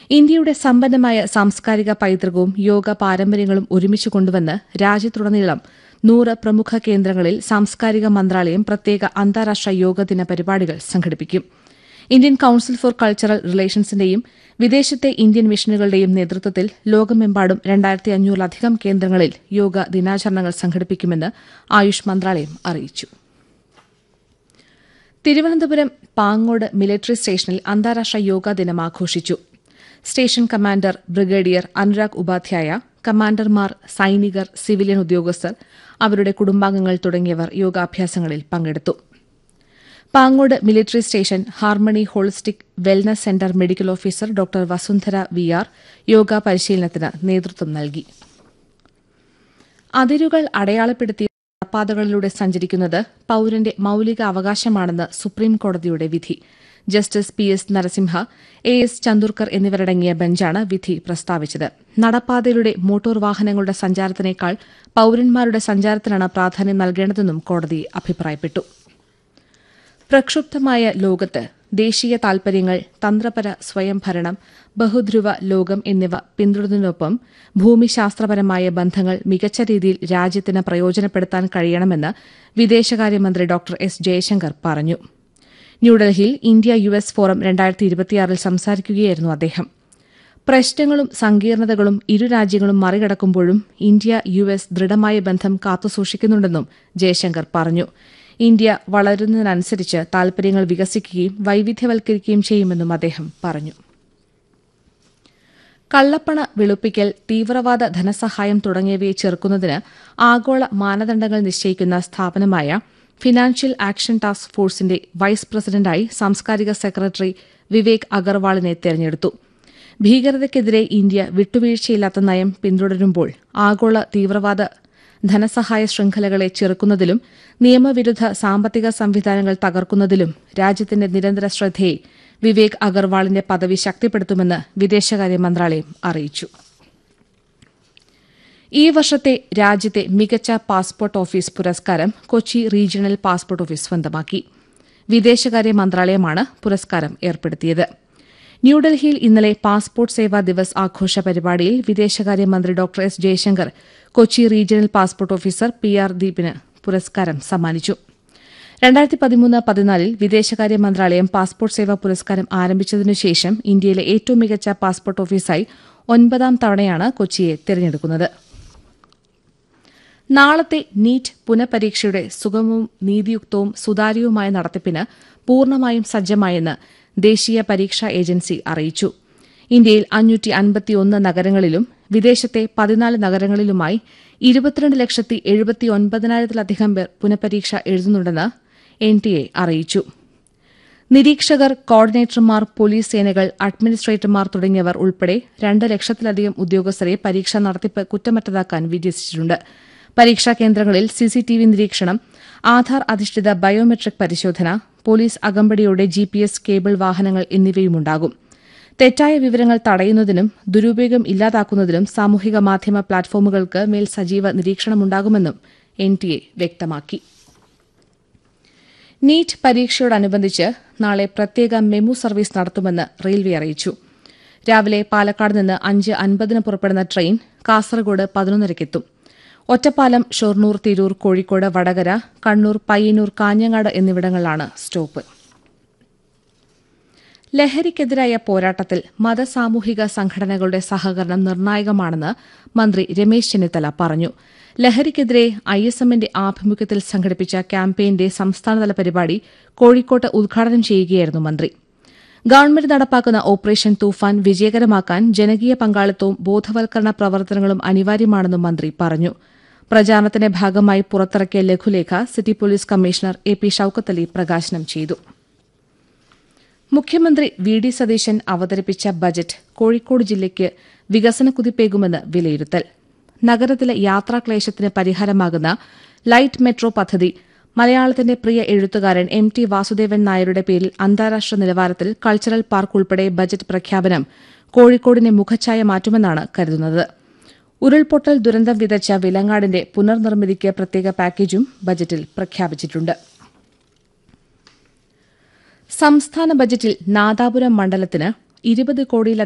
ഇന്ത്യയുടെ സമ്പന്നമായ സാംസ്കാരിക പൈതൃകവും യോഗ പാരമ്പര്യങ്ങളും ഒരുമിച്ച് കൊണ്ടുവന്ന് രാജ്യത്തുടനീളം നൂറ് പ്രമുഖ കേന്ദ്രങ്ങളിൽ സാംസ്കാരിക മന്ത്രാലയം പ്രത്യേക അന്താരാഷ്ട്ര യോഗ ദിന പരിപാടികൾ സംഘടിപ്പിക്കും ഇന്ത്യൻ കൌൺസിൽ ഫോർ കൾച്ചറൽ റിലേഷൻസിന്റെയും വിദേശത്തെ ഇന്ത്യൻ മിഷനുകളുടെയും നേതൃത്വത്തിൽ ലോകമെമ്പാടും രണ്ടായിരത്തി അഞ്ഞൂറിലധികം കേന്ദ്രങ്ങളിൽ യോഗ ദിനാചരണങ്ങൾ സംഘടിപ്പിക്കുമെന്ന് ആയുഷ് മന്ത്രാലയം അറിയിച്ചു തിരുവനന്തപുരം പാങ്ങോട് മിലിറ്ററി സ്റ്റേഷനിൽ അന്താരാഷ്ട്ര യോഗാ ദിനം ആഘോഷിച്ചു station commander brigadier Anurag Upadhyaya കമാൻഡർമാർ സൈനികർ സിവിലിയൻ ഉദ്യോഗസ്ഥർ അവരുടെ കുടുംബാംഗങ്ങൾ തുടങ്ങിയവർ യോഗാഭ്യാസങ്ങളിൽ പങ്കെടുത്തു Pangode military station harmony holistic wellness centre medical officer doctor Vasundhara V R യോഗ പരിശീലനത്തിന് നേതൃത്വം നൽകി അതിരുകൾ അടയാളപ്പെടുത്തിയ നടപ്പാതകളിലൂടെ സഞ്ചരിക്കുന്നത് പൌരന്റെ മൌലിക അവകാശമാണെന്ന് സുപ്രീം കോടതിയുടെ വിധി justice P S Narasimha A S Chandurkar എന്നിവരടങ്ങിയ ബെഞ്ചാണ് വിധി പ്രസ്താവിച്ചത് നടപ്പാതയിലൂടെ മോട്ടോർ വാഹനങ്ങളുടെ സഞ്ചാരത്തിനേക്കാൾ പൌരന്മാരുടെ സഞ്ചാരത്തിനാണ് പ്രാധാന്യം നൽകേണ്ടതെന്നും കോടതി അഭിപ്രായപ്പെട്ടു പ്രക്ഷുബ്ധമായ ലോകത്ത് ദേശീയ താൽപര്യങ്ങൾ തന്ത്രപര സ്വയംഭരണം ബഹുധ്രുവ ലോകം എന്നിവ പിന്തുടരുന്നതിനൊപ്പം ഭൂമിശാസ്ത്രപരമായ ബന്ധങ്ങൾ മികച്ച രീതിയിൽ രാജ്യത്തിന് പ്രയോജനപ്പെടുത്താൻ കഴിയണമെന്ന് വിദേശകാര്യമന്ത്രി ഡോക്ടർ എസ് ജയശങ്കർ പറഞ്ഞു ന്യൂഡൽഹിയിൽ ഇന്ത്യ യു എസ് ഫോറം രണ്ടായിരത്തി ഇരുപത്തിയാറിൽ സംസാരിക്കുകയായിരുന്നു അദ്ദേഹം പ്രശ്നങ്ങളും സങ്കീർണതകളും ഇരു രാജ്യങ്ങളും മറികടക്കുമ്പോഴും ഇന്ത്യ യു എസ് ദൃഢമായ ബന്ധം കാത്തുസൂക്ഷിക്കുന്നുണ്ടെന്നും ജയശങ്കർ പറഞ്ഞു ഇന്ത്യ വളരുന്നതിനനുസരിച്ച് താൽപര്യങ്ങൾ വികസിക്കുകയും വൈവിധ്യവൽക്കരിക്കുകയും ചെയ്യുമെന്നും അദ്ദേഹം പറഞ്ഞു കള്ളപ്പണ വെളുപ്പിക്കൽ തീവ്രവാദ ധനസഹായം തുടങ്ങിയവയെ ചെറുക്കുന്നതിന് ആഗോള മാനദണ്ഡങ്ങൾ നിശ്ചയിക്കുന്ന സ്ഥാപനമായ ഫിനാൻഷ്യൽ ആക്ഷൻ ടാസ്ക് ഫോഴ്സിന്റെ വൈസ് പ്രസിഡന്റായി സാംസ്കാരിക സെക്രട്ടറി വിവേക് അഗർവാളിനെ തെരഞ്ഞെടുത്തു ഭീകരതയ്ക്കെതിരെ ഇന്ത്യ വിട്ടുവീഴ്ചയില്ലാത്ത നയം പിന്തുടരുമ്പോൾ ആഗോള തീവ്രവാദ ധനസഹായ ശൃംഖലകളെ ചെറുക്കുന്നതിലും നിയമവിരുദ്ധ സാമ്പത്തിക സംവിധാനങ്ങൾ തകർക്കുന്നതിലും രാജ്യത്തിന്റെ നിരന്തര ശ്രദ്ധയെ വിവേക് അഗർവാളിന്റെ പദവി ശക്തിപ്പെടുത്തുമെന്ന് വിദേശകാര്യ മന്ത്രാലയം അറിയിച്ചു ഈ വർഷത്തെ രാജ്യത്തെ മികച്ച പാസ്പോർട്ട് ഓഫീസ് പുരസ്കാരം കൊച്ചി റീജിയണൽ പാസ്പോർട്ട് ഓഫീസ് സ്വന്തമാക്കി വിദേശകാര്യ മന്ത്രാലയമാണ് പുരസ്കാരം ഏർപ്പെടുത്തിയത് ന്യൂഡൽഹിയിൽ ഇന്നലെ പാസ്പോർട്ട് സേവാ ദിവസ് ആഘോഷ പരിപാടിയിൽ വിദേശകാര്യമന്ത്രി doctor S Jaishankar Kochi regional passport officer P R ദീപിന് പുരസ്കാരം സമ്മാനിച്ചു രണ്ടായിരത്തി പതിമൂന്ന് പതിനാലിൽ വിദേശകാര്യ മന്ത്രാലയം പാസ്പോർട്ട് സേവാ പുരസ്കാരം ആരംഭിച്ചതിനുശേഷം ഇന്ത്യയിലെ ഏറ്റവും മികച്ച പാസ്പോർട്ട് ഓഫീസായി ഒൻപതാം തവണയാണ് കൊച്ചിയെ തിരഞ്ഞെടുക്കുന്നത് നാളത്തെ നീറ്റ് പുനഃപരീക്ഷയുടെ സുഗമവും നീതിയുക്തവും സുതാര്യവുമായ നടത്തിപ്പിന് പൂർണ്ണമായും സജ്ജമായെന്ന് ദേശീയ പരീക്ഷാ ഏജൻസി അറിയിച്ചു ഇന്ത്യയിൽ അഞ്ഞൂറ്റി അൻപത്തിയൊന്ന് നഗരങ്ങളിലും വിദേശത്തെ പതിനാല് നഗരങ്ങളിലുമായി ഇരുപത്തിരണ്ട് ലക്ഷത്തി എഴുപത്തിയൊൻപതിനായിരത്തിലധികം പേർ പുനഃപരീക്ഷ എഴുതുന്നുണ്ടെന്ന് എൻ ടി എ അറിയിച്ചു നിരീക്ഷകർ കോർഡിനേറ്റർമാർ പോലീസ് സേനകൾ അഡ്മിനിസ്ട്രേറ്റർമാർ തുടങ്ങിയവർ ഉൾപ്പെടെ രണ്ട് ലക്ഷത്തിലധികം ഉദ്യോഗസ്ഥരെ പരീക്ഷാ നടത്തിപ്പ് കുറ്റമറ്റതാക്കാൻ വിന്യസിച്ചിട്ടുണ്ട് പരീക്ഷാ കേന്ദ്രങ്ങളിൽ സിസിടിവി നിരീക്ഷണം ആധാർ അധിഷ്ഠിത ബയോമെട്രിക് പരിശോധന പോലീസ് അകമ്പടിയോടെ ജിപിഎസ് കേബിൾ വാഹനങ്ങൾ എന്നിവയുമുണ്ടാകും തെറ്റായ വിവരങ്ങൾ തടയുന്നതിനും ദുരുപയോഗം ഇല്ലാതാക്കുന്നതിനും സാമൂഹിക മാധ്യമ പ്ലാറ്റ്ഫോമുകൾക്ക് മേൽ സജീവ നിരീക്ഷണമുണ്ടാകുമെന്നും എൻ ടി എ വ്യക്തമാക്കി നീറ്റ് പരീക്ഷയോടനുബന്ധിച്ച് നാളെ പ്രത്യേക മെമു സർവീസ് നടത്തുമെന്ന് റെയിൽവേ അറിയിച്ചു രാവിലെ പാലക്കാട് നിന്ന് അഞ്ച് അൻപതിന് പുറപ്പെടുന്ന ട്രെയിൻ കാസർഗോഡ് പതിനൊന്നരയ്ക്കെത്തും ഒറ്റപ്പാലം ഷൊർണൂർ തിരൂർ കോഴിക്കോട് വടകര കണ്ണൂർ പയ്യന്നൂർ കാഞ്ഞങ്ങാട് എന്നിവിടങ്ങളിലാണ് സ്റ്റോപ്പ് ലഹരിക്കെതിരായ പോരാട്ടത്തിൽ മതസാമൂഹിക സംഘടനകളുടെ സഹകരണം നിർണായകമാണെന്ന് മന്ത്രി രമേശ് ചെന്നിത്തല പറഞ്ഞു ലഹരിക്കെതിരെ ഐ എസ് എമ്മിന്റെ ആഭിമുഖ്യത്തിൽ സംഘടിപ്പിച്ച ക്യാമ്പയിന്റെ സംസ്ഥാനതല പരിപാടി കോഴിക്കോട്ട് ഉദ്ഘാടനം ചെയ്യുകയായിരുന്നു മന്ത്രി ഗവൺമെന്റ് നടപ്പാക്കുന്ന ഓപ്പറേഷൻ തൂഫാൻ വിജയകരമാക്കാൻ ജനകീയ പങ്കാളിത്തവും ബോധവൽക്കരണ പ്രവർത്തനങ്ങളും അനിവാര്യമാണെന്നും മന്ത്രി പറഞ്ഞു പ്രചാരണത്തിന്റെ ഭാഗമായി പുറത്തിറക്കിയ ലഘുലേഖ city police commissioner A P Shoukathali പ്രകാശനം ചെയ്തു മുഖ്യമന്ത്രി വി ഡി സതീശൻ അവതരിപ്പിച്ച ബജറ്റ് കോഴിക്കോട് ജില്ലയ്ക്ക് വികസന കുതിപ്പേകുമെന്ന് വിലയിരുത്തൽ നഗരത്തിലെ യാത്രാക്ലേശത്തിന് പരിഹാരമാകുന്ന ലൈറ്റ് മെട്രോ പദ്ധതി മലയാളത്തിന്റെ പ്രിയ എഴുത്തുകാരൻ എം ടി വാസുദേവൻ നായരുടെ പേരിൽ അന്താരാഷ്ട്ര നിലവാരത്തിൽ കൾച്ചറൽ പാർക്ക് ഉൾപ്പെടെ ബജറ്റ് പ്രഖ്യാപനം കോഴിക്കോടിനെ മുഖച്ഛായ മാറ്റുമെന്നാണ് കരുതുന്നത് ഉരുൾപൊട്ടൽ ദുരന്തം വിതച്ച വിലങ്ങാടിന്റെ പുനർനിർമ്മിതിക്ക് പ്രത്യേക പാക്കേജും ബജറ്റിൽ പ്രഖ്യാപിച്ചിട്ടുണ്ട് സംസ്ഥാന ബജറ്റിൽ നാദാപുരം മണ്ഡലത്തിന് ഇരുപത് കോടിയിലധികം